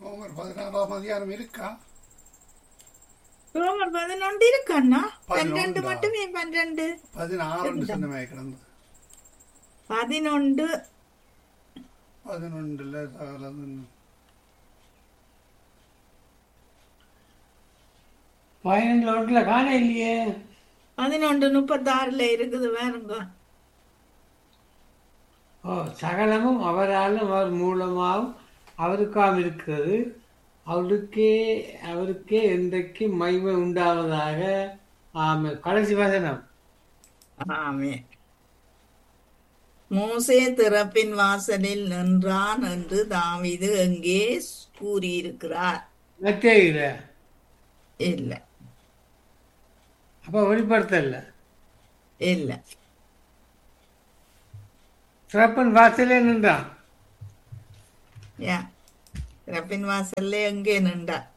ரோமர் பதினாறாம் அதிகாரம் இருக்கா ரோமர் பதினொன்று இருக்கண்ணா பன்னிரண்டு பதினொன்றா? மட்டுமே பன்னிரண்டு பதினாறுன்னு சொன்னமே கிடந்தது பதினொன்று பதினொன்றில் சகலது பதினஞ்சு ஒன்றில் காண இல்லையே பதினொன்று முப்பத்தாறுல இருக்குது வேறுங்க ஓ சகலமும் அவராலும் அவர் மூலமாகவும் அவருக்காம் இருக்கிறது அவருக்கே அவருக்கே என்றைக்கு மகிமை உண்டாவதாக ஆமே கடைசி வசனம் ஆமே மோசே திறப்பின் வாசலில் நின்றான் என்று தாவீது எங்கே கூறியிருக்கிறார் மத்தேயில இல்ல அப்போ வெளிப்படுத்தல இல்ல சிறப்பன் வாசலே நின்றான் ஏன் திறப்பின் வாசல்ல எங்கே நின்றார்